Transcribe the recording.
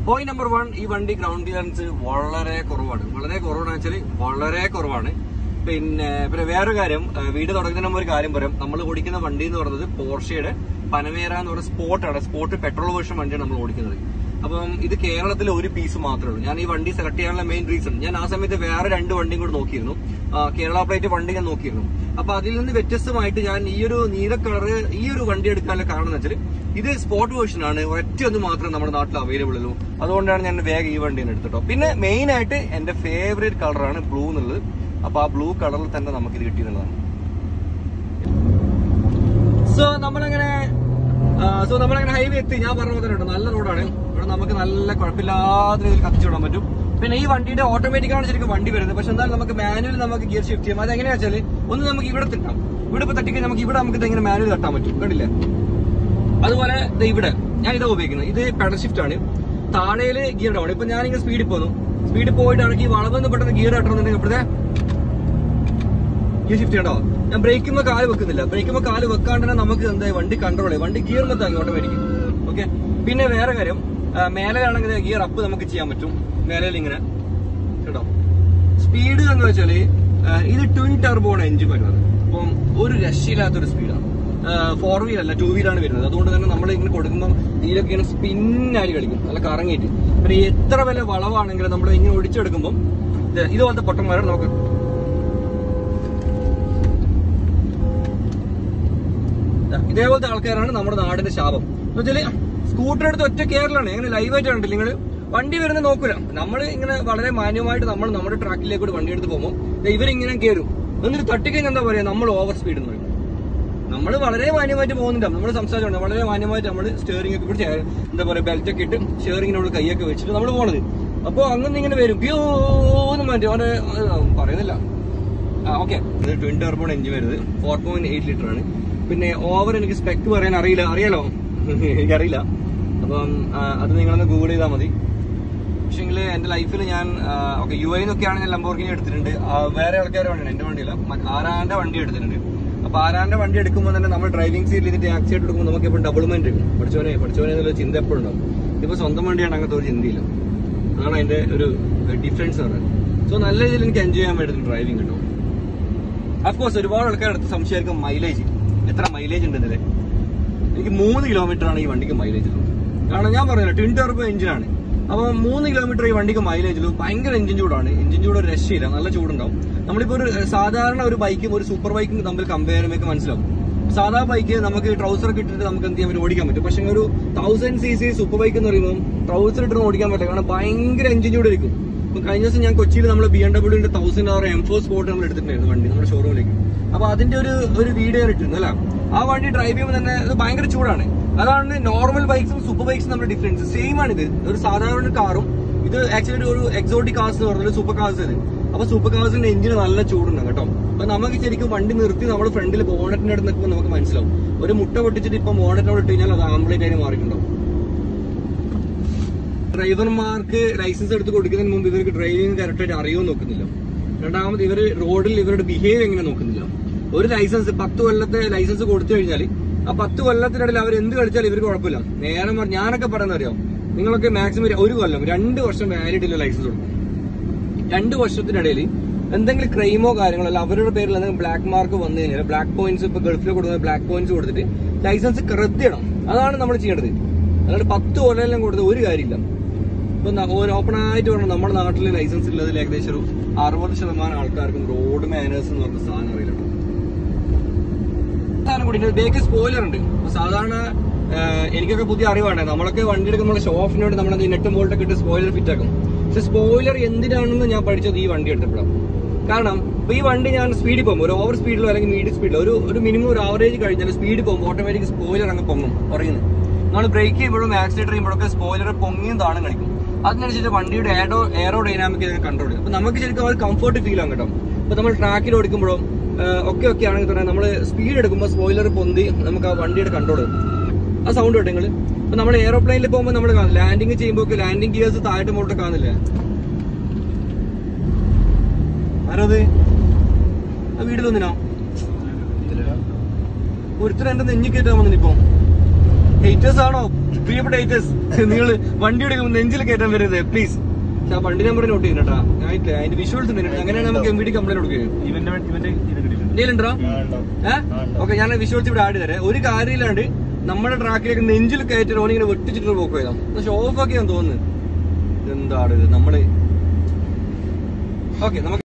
point number one ഈ വണ്ടി ground clearance വളരെ കുറവാണ് വളരെ കുറവാണെന്ന് വെച്ചാൽ വളരെ കുറവാണ് പിന്നെ പിന്നെ വേറൊരു കാര്യം ആ, വീട് തുടങ്ങുന്നതിന് മുമ്പ് ഒരു കാര്യം പറയാം നമ്മൾ ഓടിക്കുന്ന വണ്ടി എന്ന് പറയുന്നത് പോർഷയുടെ പനവേര എന്ന് പറയുന്ന സ്പോർട്ടാണ് സ്പോർട്ട് പെട്രോൾ വേർഷൻ വണ്ടിയാണ് നമ്മൾ ഓടിക്കുന്നത് അപ്പം ഇത് കേരളത്തിൽ ഒരു പീസ് മാത്രമേ ഉള്ളൂ ഞാൻ ഈ വണ്ടി സെലക്ട് ചെയ്യാനുള്ള മെയിൻ റീസൺ ഞാൻ ആ സമയത്ത് വേറെ രണ്ട് വണ്ടിയും കൂടെ നോക്കിയിരുന്നു ആ, കേരള പ്ലേറ്റ് വണ്ടി ഞാൻ നോക്കിയിരുന്നു അപ്പൊ അതിൽ നിന്ന് വ്യത്യസ്തമായിട്ട് ഞാൻ ഈ ഒരു നീല കളറ് ഈ ഒരു വണ്ടി എടുക്കാനുള്ള കാരണം എന്ന് വെച്ചാൽ ഇത് സ്പോർട്ട് വേർഷൻ ആണ് ഒറ്റ ഒന്ന് മാത്രമേ നമ്മുടെ നാട്ടിൽ അവൈലബിൾ ഉള്ളൂ അതുകൊണ്ടാണ് ഞാൻ വേഗം ഈ വണ്ടി എടുത്തിട്ടോ പിന്നെ മെയിൻ ആയിട്ട് എന്റെ ഫേവറേറ്റ് കളറാണ് ബ്ലൂ എന്നുള്ളത് അപ്പൊ ആ ബ്ലൂ കളറിൽ തന്നെ നമുക്ക് ഇത് കിട്ടിയെന്നുള്ളതാണ് സോ നമ്മളങ്ങനെ സോ നമ്മളങ്ങനെ ഹൈവേ എത്തി ഞാൻ പറഞ്ഞ പോലെ ഉണ്ട് നല്ല റോഡാണ് ഇവിടെ നമുക്ക് നല്ല കുഴപ്പമില്ലാത്ത രീതിയിൽ കത്തിച്ചു വിടാൻ പറ്റും പിന്നെ ഈ വണ്ടിയുടെ ഓട്ടോമാറ്റിക് ആണ് ശരിക്കും വണ്ടി വരുന്നത് പക്ഷെ എന്തായാലും നമുക്ക് മാനുവൽ നമുക്ക് ഗിയർ ഷിഫ്റ്റ് ചെയ്യാം അത് എങ്ങനെയാ വെച്ചാൽ ഒന്ന് നമുക്ക് ഇവിടെ തട്ടാം ഇവിടെ ഇപ്പൊ തട്ടിക്കാൻ നമുക്ക് ഇവിടെ നമുക്ക് ഇങ്ങനെ മാനുവൽ തട്ടാൻ പറ്റും കണ്ടില്ലേ അതുപോലെ ദേ ഇവിടെ ഞാൻ ഇതാ ഉപയോഗിക്കുന്നത് ഇത് പെഡൽ ഷിഫ്റ്റ് ആണ് താഴേല് ഗിയർ ഡൗൺ ഇപ്പൊ ഞാനിങ്ങനെ സ്പീഡിൽ പോന്നു സ്പീഡിൽ പോയിട്ടാണെങ്കിൽ ഈ വളവെന്ന് പെട്ടെന്ന് ഗിയർ ഇട്ടണമെന്നുണ്ടെങ്കിൽ ഇവിടുത്തെ ഗിയർ ഷിഫ്റ്റ് ചെയ്യണ്ടോ ഞാൻ ബ്രേക്കുമ്പോ കാല് വെക്കുന്നില്ല ബ്രേക്കുമ്പോ കാല് വെക്കാണ്ട് തന്നെ നമുക്ക് എന്താ വണ്ടി കൺട്രോൾ ചെയ്യും വണ്ടി ഗിയർ മൊത്തം ഓട്ടോമാറ്റിക് ഓക്കെ പിന്നെ വേറെ കാര്യം ആ, മേലെയാണെങ്കിൽ ഗിയർ അപ്പ് നമുക്ക് ചെയ്യാൻ പറ്റും മേലയിൽ ഇങ്ങനെ കേട്ടോ സ്പീഡ് എന്ന് വെച്ചാല് ആ, ഇത് ട്വിൻ ടർബോണ് എഞ്ചിൻ വരുന്നത് അപ്പം ഒരു രക്ഷയില്ലാത്തൊരു സ്പീഡാണ് ഫോർ വീൽ അല്ല ടൂ വീലാണ് വരുന്നത് അതുകൊണ്ട് തന്നെ നമ്മൾ ഇങ്ങനെ കൊടുക്കുമ്പോൾ ഇതിലൊക്കെ ഇങ്ങനെ സ്പിന്നായി കളിക്കും നല്ല കറങ്ങിയിട്ട് പിന്നെ എത്ര വലിയ വളവാണെങ്കിലും നമ്മൾ ഇങ്ങനെ ഒടിച്ചെടുക്കുമ്പോൾ ഇത് ഇതുപോലത്തെ പൊട്ടന്മാരെ നമുക്ക് ദാ ഇതേപോലത്തെ ആൾക്കാരാണ് നമ്മുടെ നാടിന്റെ ശാപം എന്ന് വെച്ചാല് സ്കൂട്ടർ എടുത്ത് ഒറ്റ കേരളാണ് എങ്ങനെ ലൈവായിട്ട് കണ്ടില്ല നിങ്ങൾ വണ്ടി വരുന്നത് നോക്കൂല നമ്മൾ ഇങ്ങനെ വളരെ മാന്യമായിട്ട് നമ്മൾ നമ്മുടെ ട്രാക്കിലേക്ക് കൂടി വണ്ടി എടുത്ത് പോകുമ്പോൾ ദാ ഇവരിങ്ങനെ കയറും എന്നിട്ട് തട്ടിക്കഴിഞ്ഞാൽ എന്താ പറയാ നമ്മൾ ഓവർ സ്പീഡ് എന്ന് പറയും നമ്മൾ വളരെ മാന്യമായിട്ട് പോകുന്നുണ്ട് നമ്മൾ സംസാരിച്ചുണ്ട് വളരെ മാന്യമായിട്ട് നമ്മൾ സ്റ്റിയറിംഗ് ഒക്കെ പിടിച്ച് എന്താ പറയാ ബെൽറ്റ് ഒക്കെ ഇട്ട് സ്റ്റിയറിംഗിനോട് കൈയൊക്കെ വെച്ചിട്ട് നമ്മൾ പോണത് അപ്പോൾ അങ്ങനെ ഇങ്ങനെ വരും പ്യോന്ന് മാറ്റി അവനെ പറയുന്നില്ല ആ ഓക്കെ ഇത് ട്വിൻ ടർബോൺ എഞ്ചിൻ വരുന്നത് ഫോർ പോയിന്റ് എയ്റ്റ് ലിറ്റർ ആണ് പിന്നെ ഓവർ എനിക്ക് സ്പെക്ക് പറയാൻ അറിയില്ല അറിയാലോ എനിക്കറിയില്ല അപ്പം ആ, അത് നിങ്ങളൊന്ന് ഗൂഗിൾ ചെയ്താൽ മതി പക്ഷേങ്കിൽ എന്റെ ലൈഫിൽ ഞാൻ ഓക്കെ യു ഐന്നൊക്കെയാണ് ഞാൻ ലംബോർഗിനി എടുത്തിട്ടുണ്ട് ആ, വേറെ ആൾക്കാരുടെ വണ്ടിയാണ് എന്റെ വണ്ടിയില്ല മ- ആരാന്റെ വണ്ടി എടുത്തിട്ടുണ്ട് അപ്പൊ ആരാന്റെ വണ്ടി എടുക്കുമ്പോൾ തന്നെ നമ്മൾ ഡ്രൈവിംഗ് സീറ്റിൽ ഇരുന്നിട്ട് ആക്സിഡന്റ് എടുക്കുമ്പോൾ നമുക്ക് എപ്പോഴും ഡബിൾ മൈൻഡ് എടുക്കും പഠിച്ചോനെ പഠിച്ചോനെ എന്നുള്ള ചിന്ത എപ്പോഴും ഉണ്ടാവും ഇതിപ്പോ സ്വന്തം വണ്ടിയാണ് അങ്ങനത്തെ ഒരു ചിന്തയില്ല അതാണ് അതിന്റെ ഒരു ഡിഫറൻസ് പറയുന്നത് സോ നല്ല രീതിയിൽ എനിക്ക് എൻജോയ് ചെയ്യാൻ വേണ്ടി ഡ്രൈവിംഗ് കിട്ടും അഫ്കോഴ്സ് ഒരുപാട് ആൾക്കാരുടെ അടുത്ത് സംശയമായിരിക്കും മൈലേജ് എത്ര മൈലേജ് ഉണ്ടെന്നല്ലേ എനിക്ക് മൂന്ന് കിലോമീറ്റർ ആണ് ഈ വണ്ടിക്ക് മൈലേജ് ഉള്ളത് കാരണം ഞാൻ പറഞ്ഞില്ല ട്വിൻ ടർബോ എഞ്ചിനാണ് അപ്പൊ മൂന്ന് കിലോമീറ്റർ ഈ വണ്ടിക്ക് മൈലേജ് ഉള്ളൂ ഭയങ്കര എഞ്ചിൻ ചൂടാണ് എഞ്ചിൻ ചൂട് ഒരു രക്ഷയില്ല നല്ല ചൂടുണ്ടാവും നമ്മളിപ്പോ ഒരു ഏഹ്, സാധാരണ ഒരു ബൈക്കും ഒരു സൂപ്പർ ബൈക്കും തമ്മിൽ കമ്പയർ ചെയ്യുമ്പോൾ മനസ്സിലാവും സാധാ ബൈക്ക് നമുക്ക് ട്രൗസർ ഒക്കെ ഇട്ടിട്ട് നമുക്ക് എന്ത് ചെയ്യാൻ പറ്റും ഓടിക്കാൻ പറ്റും പക്ഷെ ഒരു thousand C C super bike എന്ന് പറയുമ്പോൾ ട്രൗസർ ഇട്ട് ഓടിക്കാൻ പറ്റില്ല കാരണം ഭയങ്കര എഞ്ചിൻ ചൂടായിരിക്കും ഇപ്പൊ കഴിഞ്ഞ ദിവസം ഞാൻ കൊച്ചിയിൽ നമ്മൾ ബി എം ഡബ്ല്യൂന്റെ തൗസൻഡ് ആറ് എം ഫോർ സ്പോർട്ട് നമ്മൾ എടുത്തിട്ടുണ്ടായിരുന്നു വണ്ടി നമ്മുടെ ഷോറൂമിലേക്ക് അപ്പൊ അതിന്റെ ഒരു ഒരു വീഡിയോ ഇട്ടിരുന്നു അല്ല ആ വണ്ടി ഡ്രൈവ് ചെയ്യുമ്പോൾ തന്നെ അത് ഭയങ്കര ചൂടാണ് അതാണ് നോർമൽ ബൈക്സും സൂപ്പർ ബൈക്സും നമ്മുടെ ഡിഫറൻസ് സെയിം ആണ് ഇത് ഒരു സാധാരണ കാറും ഇത് ആക്ച്വലി ഒരു എക്സോട്ടിക് കാർസ് എന്ന് പറഞ്ഞാൽ സൂപ്പർ കാർസ് ഇത് അപ്പൊ സൂപ്പർ കാർസിന്റെ എഞ്ചിന് നല്ല ചൂടുണ്ട് കേട്ടോ അപ്പൊ നമുക്ക് ശരിക്കും വണ്ടി നിർത്തി നമ്മൾ ഫ്രണ്ടിൽ ബോണറ്റിന്റെ അടുത്ത് നിൽക്കുമ്പോൾ നമുക്ക് മനസ്സിലാവും ഒരു മുട്ട പൊട്ടിച്ചിട്ട് ഇപ്പൊ ബോണറ്റിനോട് ഇട്ട് കഴിഞ്ഞാൽ അത് ആംബ്ലേറ്റ് ആയി മാറിയിട്ടുണ്ടാവും ഡ്രൈവർമാർക്ക് ലൈസൻസ് എടുത്ത് കൊടുക്കുന്നതിന് മുമ്പ് ഇവർക്ക് ഡ്രൈവിംഗ് കറക്റ്റായിട്ട് അറിയുമോ നോക്കുന്നില്ല രണ്ടാമത് ഇവർ റോഡിൽ ഇവരുടെ ബിഹേവ് എങ്ങനെ നോക്കുന്നില്ല ഒരു ലൈസൻസ് പത്ത് കൊല്ലത്തെ ലൈസൻസ് കൊടുത്തു കഴിഞ്ഞാൽ ആ പത്ത് കൊല്ലത്തിനിടയിൽ അവർ എന്ത് കളിച്ചാലും ഇവർക്ക് കുഴപ്പമില്ല നേരെ മറിച്ച് ഞാനൊക്കെ പറയുന്ന അറിയാം നിങ്ങളൊക്കെ മാക്സിമം ഒരു കൊല്ലം രണ്ട് വർഷം വാലിഡ് ഉള്ള ലൈസൻസ് കൊടുക്കും രണ്ട് വർഷത്തിനിടയിൽ എന്തെങ്കിലും ക്രൈമോ കാര്യങ്ങളോ അല്ല അവരുടെ പേരിൽ എന്തെങ്കിലും ബ്ലാക്ക് മാർക്ക് വന്നു കഴിഞ്ഞാൽ ബ്ലാക്ക് പോയിന്റ്സ് ഇപ്പൊ ഗൾഫിൽ കൊടുക്കുന്ന ബ്ലാക്ക് പോയിന്റ്സ് കൊടുത്തിട്ട് ലൈസൻസ് റദ്ദ് ചെയ്യണം അതാണ് നമ്മൾ ചെയ്യേണ്ടത് അല്ലാണ്ട് പത്ത് കൊല്ലം കൊടുത്ത് ഒരു കാര്യമില്ല ഇപ്പൊ ഓപ്പൺ ആയിട്ട് പറഞ്ഞു നമ്മുടെ നാട്ടിൽ ലൈസൻസ് ഉള്ളതിൽ ഏകദേശം ഒരു അറുപത് ശതമാനം ആൾക്കാർക്കും റോഡ് മാനേഴ്സ് എന്ന് പറഞ്ഞ സാധനം അറിയില്ല സാധനം കൂടി ബേക്ക് സ്പോയിലർ ഉണ്ട് അപ്പൊ സാധാരണ ആ, എനിക്കൊക്കെ പുതിയ അറിവാണ് നമ്മളൊക്കെ വണ്ടി എടുക്കുമ്പോൾ ഷോ ഓഫിന് വേണ്ടി നമ്മൾ നെട്ടും ബോൾട്ടൊക്കെ ഇട്ട് സ്പോയിലർ ഫിറ്റ് ആക്കും പക്ഷെ സ്പോയിലർ എന്തിനാണെന്ന് ഞാൻ പഠിച്ചത് ഈ വണ്ടി എടുത്തപ്പോഴാണ് കാരണം ഇപ്പൊ ഈ വണ്ടി ഞാൻ സ്പീഡിൽ പോകുമ്പോൾ ഒരു ഓവർ സ്പീഡിലോ അല്ലെങ്കിൽ മീഡിയം സ്പീഡിലോ ഒരു ഒരു മിനിമം ഒരു ആവറേജ് കഴിഞ്ഞാൽ സ്പീഡിൽ പോകുമ്പോൾ ഓട്ടോമാറ്റിക് സ്പോയിലർ അങ്ങ് പൊങ്ങും പറയുന്നത് നമ്മൾ ബ്രേക്ക് ചെയ്യുമ്പോഴും ആക്സിലേറ്റർ ചെയ്യുമ്പോഴൊക്കെ സ്പോയിലർ പൊങ്ങിയും താണും കളിക്കും അതിനനുസരിച്ച് വണ്ടിയുടെ എയറോ എയറോ ഡൈനാമിക് കൺട്രോൾ ചെയ്യും അപ്പൊ നമുക്ക് ശരിക്കും ഒരു കംഫർട്ട് ഫീൽ ആകും കേട്ടോ അപ്പൊ നമ്മൾ ട്രാക്കിൽ ഓടിക്കുമ്പോഴും ഒക്കെ ഒക്കെ ആണെങ്കിൽ തന്നെ നമ്മൾ സ്പീഡ് എടുക്കുമ്പോൾ സ്പോയിലർ പൊന്തി നമുക്ക് ആ വണ്ടിയുടെ കൺട്രോൾ ആ സൗണ്ട് കേട്ടോ നിങ്ങൾ ഇപ്പൊ നമ്മൾ എയറോപ്ലെയിനിൽ പോകുമ്പോൾ നമ്മൾ ലാൻഡിങ് ചെയ്യുമ്പോൾ ലാൻഡിങ് ഗിയേഴ്സ് താഴോട്ട് മുകളിലോട്ട് കാണുന്നില്ലേ ആരത് ആ വീട്ടിൽ വന്നിനോ ഒരുത്തർ എന്റെ നെഞ്ഞി കയറ്റാൻ വന്നിപ്പോ ഹേറ്റേഴ്സ് ആണോ പ്രിയപ്പെട്ട ഹേറ്റേഴ്സ് നിങ്ങൾ വണ്ടി എടുക്കുമ്പോൾ നെഞ്ചിൽ കയറ്റാൻ വരരുത് പ്ലീസ് ആ വണ്ടി നമ്പർ നോട്ട് ചെയ്യണട്ടാ ആയിട്ടില്ല അതിന്റെ വിഷ്വൽസ് ഉണ്ട് അങ്ങനെയാണ് നമുക്ക് എം വി ഡി കംപ്ലൈന്റ് കൊടുക്കുക ഇവന്റെ ഇവന്റെ ഇത് കിട്ടിയിട്ടുണ്ട് ഇതിലുണ്ടോ ഏഹ് ഓക്കെ ഞാൻ വിഷ്വൽസ് ഇവിടെ ആഡ് തരാം ഒരു കാര്യമില്ലാണ്ട് നമ്മുടെ ട്രാക്കിലേക്ക് നെഞ്ചിൽ കയറ്റി ഓനിങ്ങനെ വെട്ടിച്ചിട്ട് പോക്ക് പോയതാ പക്ഷെ ഓഫ് ആക്കിയാന്ന് തോന്നുന്നു എന്താണ് ഇത് നമ്മള് ഓക്കെ നമുക്ക്